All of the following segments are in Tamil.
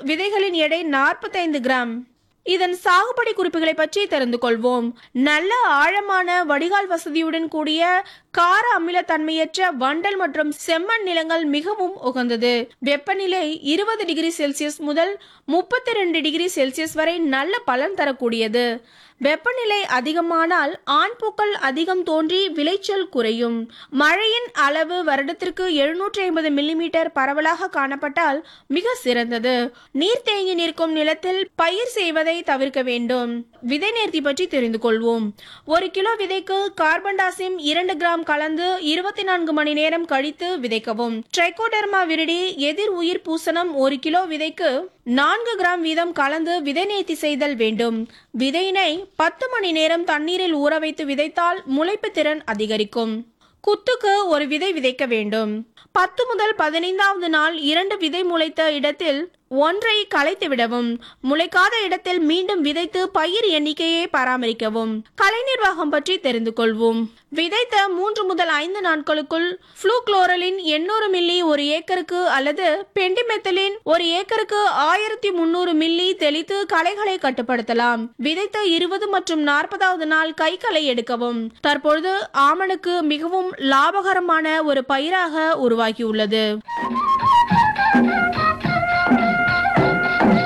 விதைகளின் எடை 45 கிராம் இதன் சாகுபடி குறிப்புகளை பற்றி தெரிந்து கொள்வோம் நல்ல ஆழமான வடிகால் வசதியுடன் கூடிய கார அமிலத்தன்மையற்ற வண்டல் மற்றும் செம்மண் நிலங்கள் மிகவும் உகந்தது வெப்பநிலை இருபது டிகிரி செல்சியஸ் முதல் முப்பத்தி ரெண்டு டிகிரி செல்சியஸ் வரை நல்ல பலன் தரக்கூடியது வெப்பநிலை அதிகமானால் ஆண் பூக்கள் அதிகம் தோன்றி விளைச்சல் குறையும் மழையின் அளவு வருடத்திற்கு எழுநூற்றி ஐம்பது மில்லிமீட்டர் பரவலாக காணப்பட்டால் மிக சிறந்தது நீர் தேங்கி நிற்கும் நிலத்தில் பயிர் செய்வதை தவிர்க்க வேண்டும் விதை நேர்த்தி பற்றி தெரிந்து கொள்வோம் ஒரு கிலோ விதைக்கு கார்பன் டாசிம் இரண்டு கிராம் கலந்து இருபத்தி நான்கு மணி நேரம் கழித்து விதைக்கவும் ட்ரைகோடெர்மா விரிடி எதிர் உயிர் பூசணம் ஒரு கிலோ விதைக்கு நான்கு கிராம் வீதம் கலந்து விதை நேர்த்தி செய்தல் வேண்டும் விதையினை பத்து மணி நேரம் தண்ணீரில் ஊற வைத்து விதைத்தால் முளைப்பு திறன் அதிகரிக்கும் குத்துக்கு ஒரு விதை விதைக்க வேண்டும் பத்து முதல் பதினைந்தாவது நாள் இரண்டு விதை முளைத்த இடத்தில் ஒன்றை களைத்து விடவும் முளைக்காத இடத்தில் மீண்டும் விதைத்து பயிர் எண்ணிக்கையை பராமரிக்கவும் கலை நிர்வாகம் பற்றி தெரிந்து கொள்வோம் விதைத்த மூன்று முதல் ஐந்து நாட்களுக்குள் ஃப்ளூக்ளோரலின் எண்ணூறு மில்லி ஒரு ஏக்கருக்கு அல்லது பெண்டிமெத்தலின் ஒரு ஏக்கருக்கு ஆயிரத்தி முன்னூறு மில்லி தெளித்து களைகளை கட்டுப்படுத்தலாம் விதைத்த இருபது மற்றும் நாற்பதாவது நாள் கைகளை எடுக்கவும் தற்பொழுது ஆமணக்கு மிகவும் லாபகரமான ஒரு பயிராக உருவாகியுள்ளது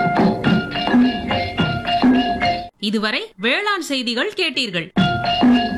இதுவரை வேளாண் செய்திகள் கேட்டீர்கள்